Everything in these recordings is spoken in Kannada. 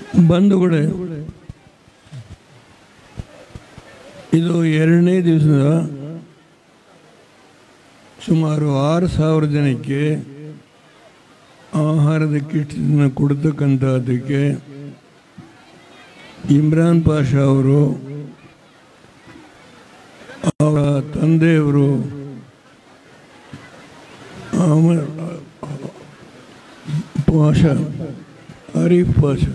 ಬಂಧುಗಳೇ ಇದು ಎರಡನೇ ದಿವಸದ ಸುಮಾರು ಆರು ಸಾವಿರ ಜನಕ್ಕೆ ಆಹಾರದ ಕಿಟ್ನ ಕೊಡ್ತಕ್ಕಂಥದ್ದಕ್ಕೆ ಇಮ್ರಾನ್ ಪಾಷಾ ಅವರು ಅವರ ತಂದೆಯವರು ಆಮೇಲೆ ಪಾಷಾ ಆರೀಫ್ ಪಾಷಾ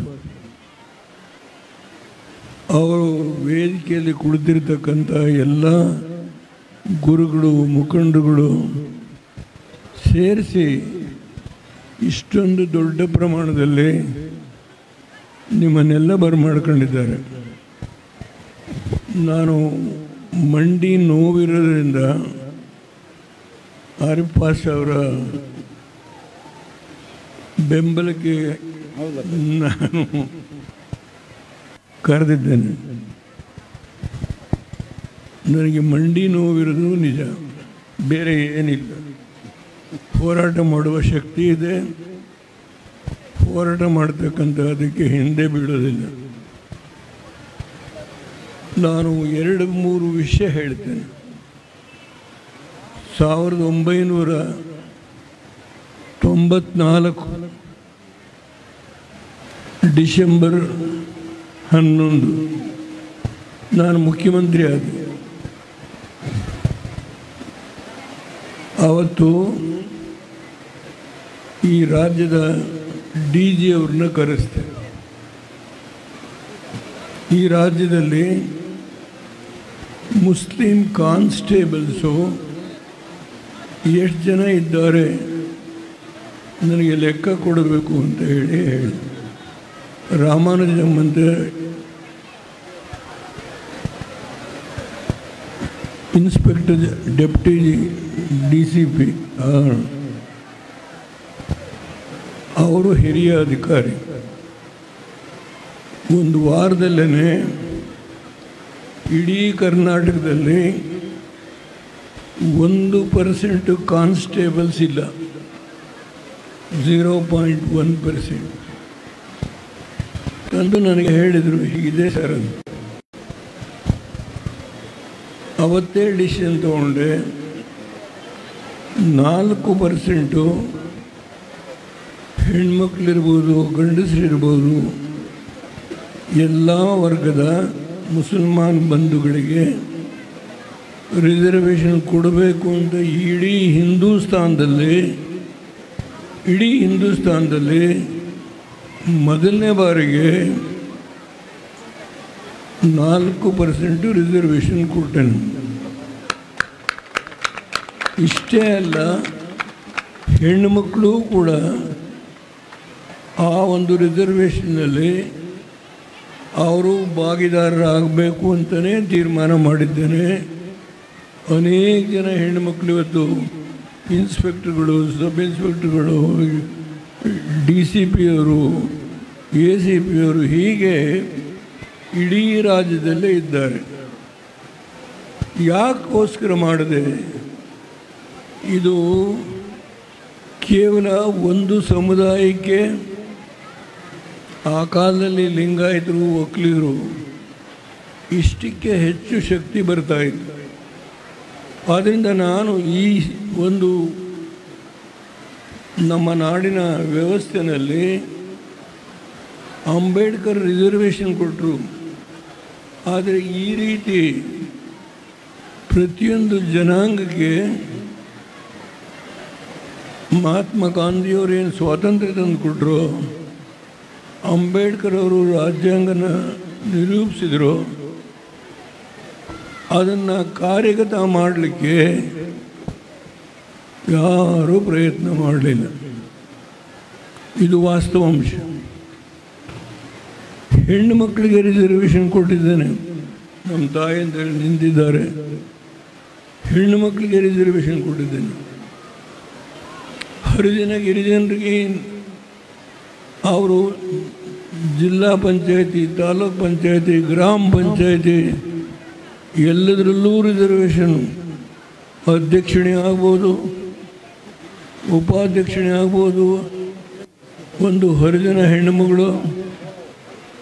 ಅವರು ವೇದಿಕೆಯಲ್ಲಿ ಕುಳಿತಿರ್ತಕ್ಕಂಥ ಎಲ್ಲ ಗುರುಗಳು ಮುಖಂಡಗಳು ಸೇರಿಸಿ ಇಷ್ಟೊಂದು ದೊಡ್ಡ ಪ್ರಮಾಣದಲ್ಲಿ ನಿಮ್ಮನ್ನೆಲ್ಲ ಬರಮಾಡ್ಕೊಂಡಿದ್ದಾರೆ ನಾನು ಮಂಡಿ ನೋವಿರೋದ್ರಿಂದ ಆರಿಫ್ ಪಾಷಾ ಅವರ ಬೆಂಬಲಕ್ಕೆ ನಾನು ಕರೆದಿದ್ದೇನೆ ನನಗೆ ಮಂಡಿ ನೋವಿರೋದು ನಿಜ ಬೇರೆ ಏನಿಲ್ಲ ಹೋರಾಟ ಮಾಡುವ ಶಕ್ತಿ ಇದೆ ಹೋರಾಟ ಮಾಡ್ತಕ್ಕಂಥ ಅದಕ್ಕೆ ಹಿಂದೆ ಬೀಳೋದಿಲ್ಲ ನಾನು ಎರಡು ಮೂರು ವಿಷಯ ಹೇಳ್ತೇನೆ ಸಾವಿರದ ಒಂಬೈನೂರ ತೊಂಬತ್ನಾಲ್ಕು ಡಿಸೆಂಬರ್ ಹನ್ನೊಂದು ನಾನು ಮುಖ್ಯಮಂತ್ರಿ ಆದೆ ಆವತ್ತು ಈ ರಾಜ್ಯದ ಡಿ ಜಿ ಅವ್ರನ್ನ ಕರೆಸ್ತೆ ಈ ರಾಜ್ಯದಲ್ಲಿ ಮುಸ್ಲಿಂ ಕಾನ್ಸ್ಟೇಬಲ್ಸು ಎಷ್ಟು ಜನ ಇದ್ದಾರೆ ನನಗೆ ಲೆಕ್ಕ ಕೊಡಬೇಕು ಅಂತ ಹೇಳಿ ಹೇಳಿ ರಾಮಾನುಜಂ ಅಂತ inspector deputy D C P ಅವರು ಹಿರಿಯ ಅಧಿಕಾರಿ ಒಂದು ವಾರದಲ್ಲೇ ಇಡೀ ಕರ್ನಾಟಕದಲ್ಲಿ ಒಂದು ಪರ್ಸೆಂಟು ಕಾನ್ಸ್ಟೇಬಲ್ಸ್ ಇಲ್ಲ ಝೀರೋ ಪಾಯಿಂಟ್ ಒನ್ ಪರ್ಸೆಂಟ್ ಅಂದು ನನಗೆ ಹೇಳಿದರು ಹೀಗಿದೆ ಸರ್ ಅಂತ ಅವತ್ತೇ ಡಿಸಿಷನ್ ತಗೊಂಡೆ ನಾಲ್ಕು ಪರ್ಸೆಂಟು ಹೆಣ್ಮಕ್ಳಿರ್ಬೋದು ಗಂಡಸರಿರ್ಬೋದು ಎಲ್ಲ ವರ್ಗದ ಮುಸಲ್ಮಾನ್ ಬಂಧುಗಳಿಗೆ ರಿಸರ್ವೇಷನ್ ಕೊಡಬೇಕು ಅಂತ ಇಡೀ ಹಿಂದೂಸ್ತಾನದಲ್ಲಿ ಇಡೀ ಹಿಂದೂಸ್ತಾನದಲ್ಲಿ ಮೊದಲನೇ ಬಾರಿಗೆ ನಾಲ್ಕು ಪರ್ಸೆಂಟು ರಿಸರ್ವೇಷನ್ ಕೊಟ್ಟೆನು ಇಷ್ಟೇ ಅಲ್ಲ ಹೆಣ್ಣುಮಕ್ಕಳು ಕೂಡ ಆ ಒಂದು ರಿಸರ್ವೇಷನ್ನಲ್ಲಿ ಅವರು ಭಾಗಿದಾರರಾಗಬೇಕು ಅಂತಲೇ ತೀರ್ಮಾನ ಮಾಡಿದ್ದೇನೆ ಅನೇಕ ಜನ ಹೆಣ್ಣುಮಕ್ಕಳು ಇವತ್ತು ಇನ್ಸ್ಪೆಕ್ಟರ್ಗಳು ಸಬ್ ಇನ್ಸ್ಪೆಕ್ಟರ್ಗಳು ಡಿ ಸಿ ಪಿ ಅವರು ಎ ಸಿ ಪಿ ಅವರು ಹೀಗೆ ಇಡೀ ರಾಜ್ಯದಲ್ಲೇ ಇದ್ದಾರೆ ಯಾಕೋಸ್ಕರ ಮಾಡಿದೆ ಇದು ಕೇವಲ ಒಂದು ಸಮುದಾಯಕ್ಕೆ ಆ ಕಾಲದಲ್ಲಿ ಲಿಂಗಾಯತರು ಒಕ್ಕಲಿಗರು ಇಷ್ಟಕ್ಕೆ ಹೆಚ್ಚು ಶಕ್ತಿ ಬರ್ತಾ ಇತ್ತು ಆದ್ದರಿಂದ ನಾನು ಈ ಒಂದು ನಮ್ಮ ನಾಡಿನ ವ್ಯವಸ್ಥೆಯಲ್ಲಿ ಅಂಬೇಡ್ಕರ್ ರಿಸರ್ವೇಷನ್ ಕೊಟ್ಟರು ಆದರೆ ಈ ರೀತಿ ಪ್ರತಿಯೊಂದು ಜನಾಂಗಕ್ಕೆ ಮಹಾತ್ಮ ಗಾಂಧಿಯವರು ಏನು ಸ್ವಾತಂತ್ರ್ಯ ತಂದು ಕೊಟ್ಟರು ಅಂಬೇಡ್ಕರ್ ಅವರು ರಾಜ್ಯಾಂಗನ ನಿರೂಪಿಸಿದರು ಅದನ್ನು ಕಾರ್ಯಗತ ಮಾಡಲಿಕ್ಕೆ ಯಾರೂ ಪ್ರಯತ್ನ ಮಾಡಲಿಲ್ಲ ಇದು ವಾಸ್ತವಾಂಶ ಹೆಣ್ಣು ಮಕ್ಕಳಿಗೆ ರಿಸರ್ವೇಷನ್ ಕೊಟ್ಟಿದ್ದೇನೆ ನಮ್ಮ ತಾಯಿ ಅಂತ ಹೇಳಿ ನಿಂತಿದ್ದಾರೆ ಹೆಣ್ಣು ಮಕ್ಕಳಿಗೆ ರಿಸರ್ವೇಷನ್ ಕೊಟ್ಟಿದ್ದೇನೆ ಹರಿಜನ ಗಿರಿಜನರಿಗೆ ಅವರು ಜಿಲ್ಲಾ ಪಂಚಾಯತಿ ತಾಲೂಕ್ ಪಂಚಾಯತಿ ಗ್ರಾಮ ಪಂಚಾಯತಿ ಎಲ್ಲದರಲ್ಲೂ ರಿಸರ್ವೇಷನ್ ಅಧ್ಯಕ್ಷಣೆ ಆಗ್ಬೋದು ಉಪಾಧ್ಯಕ್ಷಣೆ ಆಗ್ಬೋದು ಒಂದು ಹರಿಜನ ಹೆಣ್ಣುಮಗಳು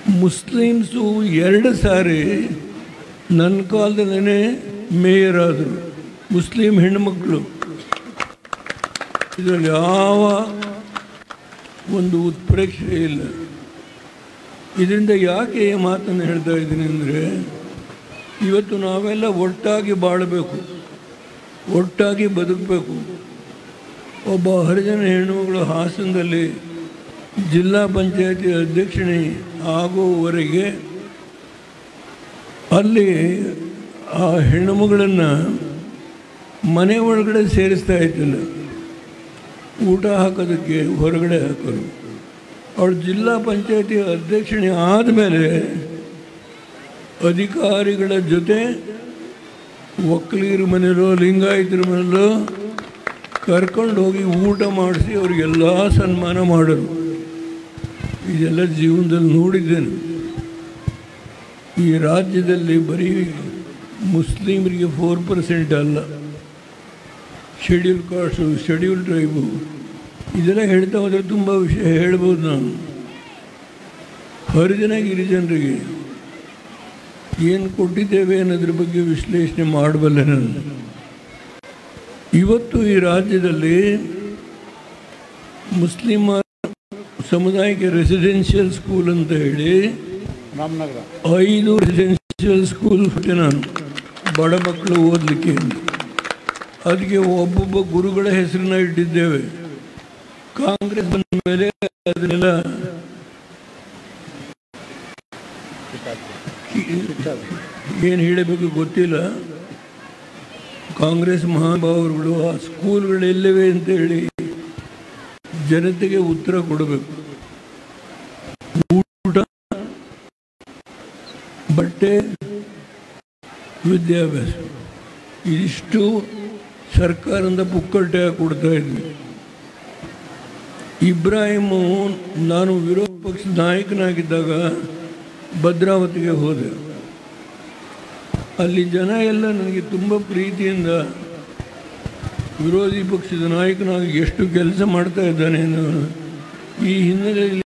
ಮುಸ್ಲಿಮ್ಸು ಎರಡು ಸಾರಿ ನನ್ನ ಕಾಲದಲ್ಲೇ ಮೇಯರ್ ಆದರು ಮುಸ್ಲಿಂ ಹೆಣ್ಣುಮಕ್ಕಳು ಇದರಲ್ಲಿ ಯಾವ ಒಂದು ಉತ್ಪ್ರೇಕ್ಷೆ ಇಲ್ಲ ಇದರಿಂದ ಯಾಕೆ ಈ ಮಾತನ್ನು ಹೇಳ್ತಾ ಇದ್ದೀನಿ ಅಂದರೆ ಇವತ್ತು ನಾವೆಲ್ಲ ಒಟ್ಟಾಗಿ ಬಾಳಬೇಕು ಒಟ್ಟಾಗಿ ಬದುಕಬೇಕು ಒಬ್ಬ ಹರಿಜನ ಹೆಣ್ಣುಮಗಳು ಹಾಸನದಲ್ಲಿ ಜಿಲ್ಲಾ ಪಂಚಾಯತಿ ಅಧ್ಯಕ್ಷಣೆ ಆಗುವವರೆಗೆ ಅಲ್ಲಿ ಆ ಹೆಣ್ಣುಮಗಳನ್ನು ಮನೆ ಒಳಗಡೆ ಸೇರಿಸ್ತಾ ಇದ್ದಿಲ್ಲ ಊಟ ಹಾಕೋದಕ್ಕೆ ಹೊರಗಡೆ ಹಾಕೋರು ಅವಳು ಜಿಲ್ಲಾ ಪಂಚಾಯತಿ ಅಧ್ಯಕ್ಷಣೆ ಆದಮೇಲೆ ಅಧಿಕಾರಿಗಳ ಜೊತೆ ಒಕ್ಕಲಿಗರ ಮನೆಯಲ್ಲೋ ಲಿಂಗಾಯತರ ಮನೆಯಲ್ಲೋ ಕರ್ಕೊಂಡು ಹೋಗಿ ಊಟ ಮಾಡಿಸಿ ಅವರಿಗೆಲ್ಲ ಸನ್ಮಾನ ಮಾಡೋರು ಇದೆಲ್ಲ ಜೀವನದಲ್ಲಿ ನೋಡಿದ್ದೇನೆ ಈ ರಾಜ್ಯದಲ್ಲಿ ಬರೀ ಮುಸ್ಲಿಮರಿಗೆ ಫೋರ್ ಪರ್ಸೆಂಟ್ ಅಲ್ಲ ಶೆಡ್ಯೂಲ್ ಕಾಸ್ಟು ಶೆಡ್ಯೂಲ್ ಟ್ರೈಬು ಇದೆಲ್ಲ ಹೇಳ್ತಾ ಹೋದರೆ ತುಂಬ ವಿಷಯ ಹೇಳ್ಬೋದು ನಾನು ಹರಿಜನ ಗಿರಿಜನರಿಗೆ ಏನು ಕೊಟ್ಟಿದ್ದೇವೆ ಅನ್ನೋದ್ರ ಬಗ್ಗೆ ವಿಶ್ಲೇಷಣೆ ಮಾಡಬಲ್ಲೆ ನಾನು ಇವತ್ತು ಈ ರಾಜ್ಯದಲ್ಲಿ ಮುಸ್ಲಿಮ ಸಮುದಾಯಕ್ಕೆ ರೆಸಿಡೆನ್ಷಿಯಲ್ ಸ್ಕೂಲ್ ಅಂತ ಹೇಳಿ ರಾಮನಗರ ಐದು ರೆಸಿಡೆನ್ಷಿಯಲ್ ಸ್ಕೂಲ್ ಬಿಟ್ಟೆ ನಾನು ಬಡ ಮಕ್ಕಳು ಓದಲಿಕ್ಕೆ ಅದಕ್ಕೆ ಒಬ್ಬೊಬ್ಬ ಗುರುಗಳ ಹೆಸರನ್ನ ಇಟ್ಟಿದ್ದೇವೆ ಕಾಂಗ್ರೆಸ್ ಬಂದ ಮೇಲೆ ಅದನ್ನೆಲ್ಲ ಏನು ಹೇಳಬೇಕು ಗೊತ್ತಿಲ್ಲ ಕಾಂಗ್ರೆಸ್ ಮಹಾನುಭಾವರುಗಳು ಆ ಸ್ಕೂಲ್ಗಳು ಎಲ್ಲಿವೆ ಅಂತೇಳಿ ಜನತೆಗೆ ಉತ್ತರ ಕೊಡಬೇಕು ಊಟ ಬಟ್ಟೆ ವಿದ್ಯಾಭ್ಯಾಸ ಇದಿಷ್ಟು ಸರ್ಕಾರದಿಂದ ಪುಕ್ಕಟ್ಟೆ ಕೊಡ್ತಾ ಇದ್ವಿ ಇಬ್ರಾಹಿಮು ನಾನು ವಿರೋಧ ಪಕ್ಷದ ನಾಯಕನಾಗಿದ್ದಾಗ ಭದ್ರಾವತಿಗೆ ಹೋದೆ ಅಲ್ಲಿ ಜನ ಎಲ್ಲ ನನಗೆ ತುಂಬ ಪ್ರೀತಿಯಿಂದ ವಿರೋಧಿ ಪಕ್ಷದ ನಾಯಕನಾಗಿ ಎಷ್ಟು ಕೆಲಸ ಮಾಡ್ತಾ ಇದ್ದಾನೆ ಅನ್ನೋ ಈ ಹಿನ್ನೆಲೆಯಲ್ಲಿ